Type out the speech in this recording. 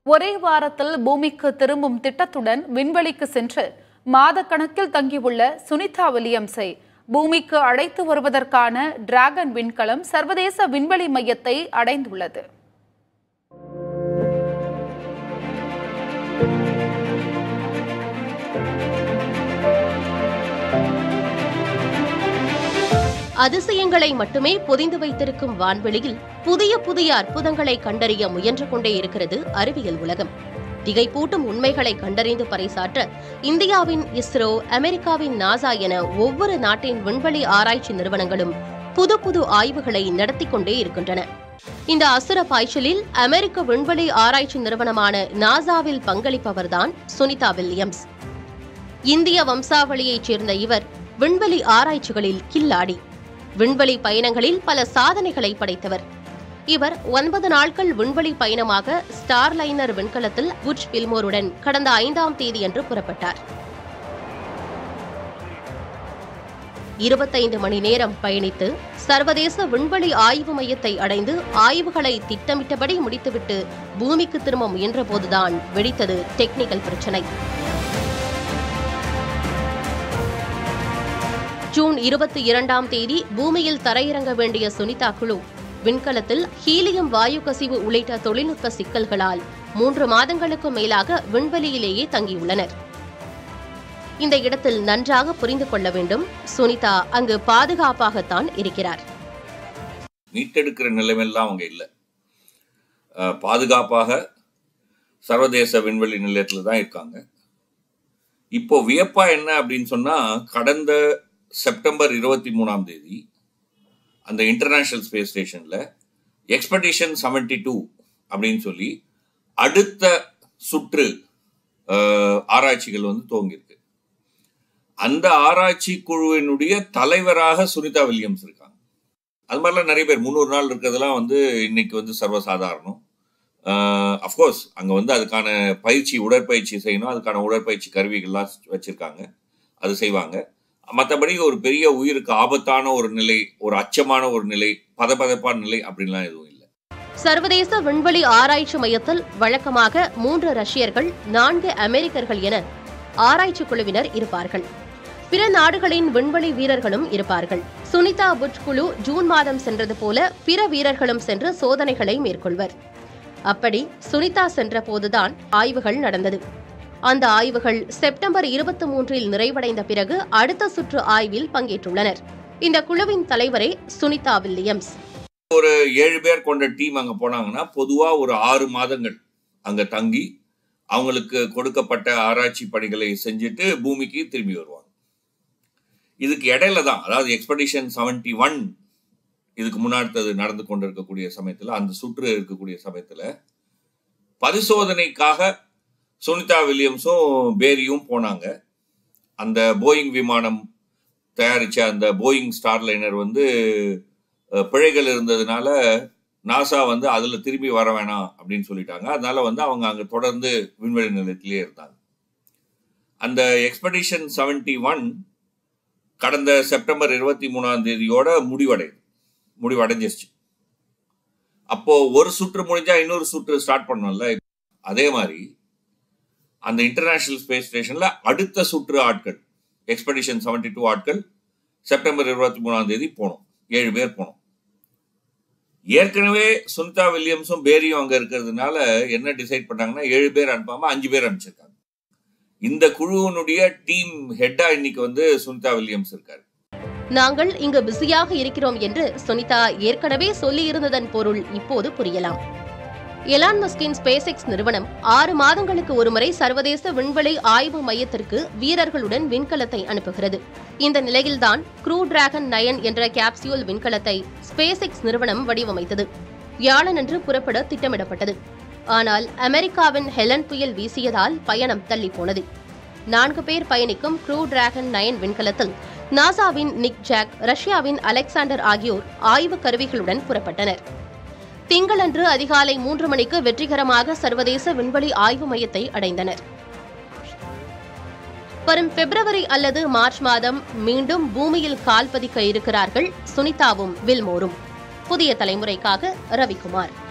ஒரே வாரத்தில் பூமிக்கு திரும்பும் திட்டத்துடன் விண்வெளிக்கு சென்று மாதக்கணக்கில் தங்கியுள்ள சுனிதா வில்லியம்ஸை பூமிக்கு அழைத்து வருவதற்கான டிராகன் விண்கலம் சர்வதேச விண்வெளி மையத்தை அடைந்துள்ளது அதிசயங்களை மட்டுமே பொதிந்து வைத்திருக்கும் வான்வெளியில் புதிய புதிய அற்புதங்களை கண்டறிய முயன்று கொண்டே இருக்கிறது அறிவியல் உலகம் திகைப்பூட்டும் உண்மைகளை கண்டறிந்து பறைசாற்ற இந்தியாவின் இஸ்ரோ அமெரிக்காவின் நாசா என ஒவ்வொரு நாட்டின் விண்வெளி ஆராய்ச்சி நிறுவனங்களும் புது புது ஆய்வுகளை நடத்தி கொண்டே இருக்கின்றன இந்த அசுர பாய்ச்சலில் அமெரிக்க விண்வெளி ஆராய்ச்சி நிறுவனமான நாசாவில் பங்களிப்பவர்தான் சுனிதா வில்லியம்ஸ் இந்திய வம்சாவளியைச் சேர்ந்த இவர் விண்வெளி ஆராய்ச்சிகளில் கில்லாடி விண்வெளி பயணங்களில் பல சாதனைகளை படைத்தவர் இவர் ஒன்பது நாட்கள் விண்வெளி பயணமாக ஸ்டார்லைனர் விண்கலத்தில் புட்ச் வில்மோருடன் கடந்த ஐந்தாம் தேதியன்று புறப்பட்டார் இருபத்தைந்து மணி நேரம் பயணித்து சர்வதேச விண்வெளி ஆய்வு மையத்தை அடைந்து ஆய்வுகளை திட்டமிட்டபடி முடித்துவிட்டு பூமிக்கு திரும்ப முயன்றபோதுதான் வெடித்தது டெக்னிக்கல் பிரச்சினை ஜூன் இருபத்தி இரண்டாம் தேதி பூமியில் தரையிறங்க வேண்டிய சுனிதா குழு விண்கலத்தில் ஹீலியம் வாயு கசிவு உள்ளிட்ட தொழில்நுட்ப சிக்கல்களால் மூன்று மாதங்களுக்கு மேலாக விண்வெளியிலேயே தங்கியுள்ளனர் இந்த இடத்தில் நன்றாக புரிந்து கொள்ள வேண்டும் சுனிதா அங்கு பாதுகாப்பாகத்தான் இருக்கிறார் மீட்டெடுக்கிற நிலைமையெல்லாம் அவங்க இல்லை அஹ், பாதுகாப்பாக சர்வதேச விண்வெளி நிலையத்தில் தான் இருக்காங்க இப்போ வியப்பா என்ன அப்படின்னு சொன்னா கடந்த செப்டம்பர் இருபத்தி மூணாம் தேதி அந்த இன்டர்நேஷனல் ஸ்பேஸ் ஸ்டேஷன்ல எக்ஸ்பெடிஷன் 72 டூ அப்படின்னு சொல்லி அடுத்த சுற்று அஹ், ஆராய்ச்சிகள் வந்து துவங்கியிருக்கு அந்த ஆராய்ச்சி குழுவினுடைய தலைவராக சுனிதா வில்லியம்ஸ் இருக்காங்க அது மாதிரிலாம் நிறைய பேர் முந்நூறு நாள் இருக்கிறதெல்லாம் வந்து இன்னைக்கு வந்து சர்வசாதாரணம் அஃப்கோர்ஸ் அங்கே வந்து அதுக்கான பயிற்சி உடற்பயிற்சி செய்யணும் அதுக்கான உடற்பயிற்சி கருவிகள்லாம் வச்சுருக்காங்க அது செய்வாங்க மற்றபடி ஒரு பெரிய உயிருக்கு ஆபத்தான ஒரு நிலை ஒரு அச்சமான ஒரு நிலை பதபதப்பான நிலை அப்படின்லாம் எதுவும் இல்லை சர்வதேச விண்வெளி ஆராய்ச்சி மையத்தில் வழக்கமாக மூன்று ரஷ்யர்கள் நான்கு அமெரிக்கர்கள் என ஆராய்ச்சி குழுவினர் இருப்பார்கள் பிற நாடுகளின் விண்வெளி வீரர்களும் இருப்பார்கள் சுனிதா புட்ச் குழு ஜூன் மாதம் சென்றது போல பிற வீரர்களும் சென்று சோதனைகளை மேற்கொள்வர் அப்படி சுனிதா சென்ற போதுதான் ஆய்வுகள் நடந்தது அந்த ஆய்வுகள் செப்டம்பர் இருபத்தி மூன்றில் நிறைவடைந்த பிறகு அடுத்த சுற்று ஆய்வில் பங்கேற்றுள்ளனர் இந்த குழுவின் தலைவரே சுனிதா வில்லியம்ஸ் ஒரு ஏழு பேர் கொண்ட டீம் அங்கே போனாங்கன்னா பொதுவாக ஒரு ஆறு மாதங்கள் அங்கே தங்கி அவங்களுக்கு கொடுக்கப்பட்ட ஆராய்ச்சி பணிகளை செஞ்சுட்டு பூமிக்கு திரும்பி வருவாங்க இதுக்கு இடையில தான் அதாவது எக்ஸ்பெடிஷன் 71 ஒன் இதுக்கு முன்னாடி நடந்து கொண்டிருக்கக்கூடிய சமயத்தில் அந்த சுற்று இருக்கக்கூடிய சமயத்தில் பரிசோதனைக்காக சுனிதா வில்லியம்ஸும் பேரியும் போனாங்க அந்த போயிங் விமானம் தயாரித்த அந்த போயிங் ஸ்டார்லைனர் வந்து அஹ், பிழைகள் இருந்ததுனால நாசா வந்து அதில் திரும்பி வர வேணாம் அப்படின்னு சொல்லிட்டாங்க அதனால வந்து அவங்க அங்கே தொடர்ந்து விண்வெளி நிலையத்திலேயே இருந்தாங்க அந்த எக்ஸ்பெடிஷன் 71 ஒன் கடந்த செப்டம்பர் இருபத்தி மூணாம் தேதியோட முடிவடையுது முடிவடைஞ்சிருச்சு அப்போ ஒரு சுற்று முடிஞ்சா இன்னொரு சுற்று ஸ்டார்ட் பண்ணோம்ல அதே மாதிரி அந்த இன்டர்நேஷனல் ஸ்பேஸ் ஸ்டேஷன்ல அடுத்த சுற்று ஆட்கள் எக்ஸ்பெடிஷன் 72 டூ ஆட்கள் செப்டம்பர் இருபத்தி மூணாம் தேதி போனோம் ஏழு பேர் போனோம் ஏற்கனவே சுனிதா வில்லியம்ஸும் பேரியும் அங்க இருக்கிறதுனால என்ன டிசைட் பண்ணாங்கன்னா ஏழு பேர் அனுப்பாம அஞ்சு பேர் அனுப்பிச்சிருக்காங்க இந்த குழுவினுடைய டீம் ஹெட்டா இன்னைக்கு வந்து சுனிதா வில்லியம்ஸ் இருக்காரு நாங்கள் இங்கு பிஸியாக இருக்கிறோம் என்று சுனிதா ஏற்கனவே சொல்லியிருந்ததன் பொருள் இப்போது புரியலாம் எலான் மஸ்கின் ஸ்பேஸ் எக்ஸ் நிறுவனம் ஆறு மாதங்களுக்கு ஒருமுறை சர்வதேச விண்வெளி ஆய்வு மையத்திற்கு வீரர்களுடன் விண்கலத்தை அனுப்புகிறது இந்த நிலையில்தான் க்ரூ டிராகன் நயன் என்ற கேப்சியூல் விண்கலத்தை ஸ்பேஸ் எக்ஸ் நிறுவனம் வடிவமைத்தது வியாழனன்று புறப்பட திட்டமிடப்பட்டது ஆனால் அமெரிக்காவின் ஹெலன் புயல் வீசியதால் பயணம் தள்ளி போனது நான்கு பேர் பயணிக்கும் க்ரூ டிராகன் நயன் விண்கலத்தில் நாசாவின் நிக் ஜாக் ரஷ்யாவின் அலெக்சாண்டர் ஆகியோர் ஆய்வு கருவிகளுடன் புறப்பட்டனர் திங்களன்று அதிகாலை மூன்று மணிக்கு வெற்றிகரமாக சர்வதேச விண்வெளி ஆய்வு மையத்தை அடைந்தனர் வரும் பிப்ரவரி அல்லது மார்ச் மாதம் மீண்டும் பூமியில் கால் பதிக்க இருக்கிறார்கள் சுனிதாவும் வில்மோரும் புதிய தலைமுறைக்காக ரவிக்குமார்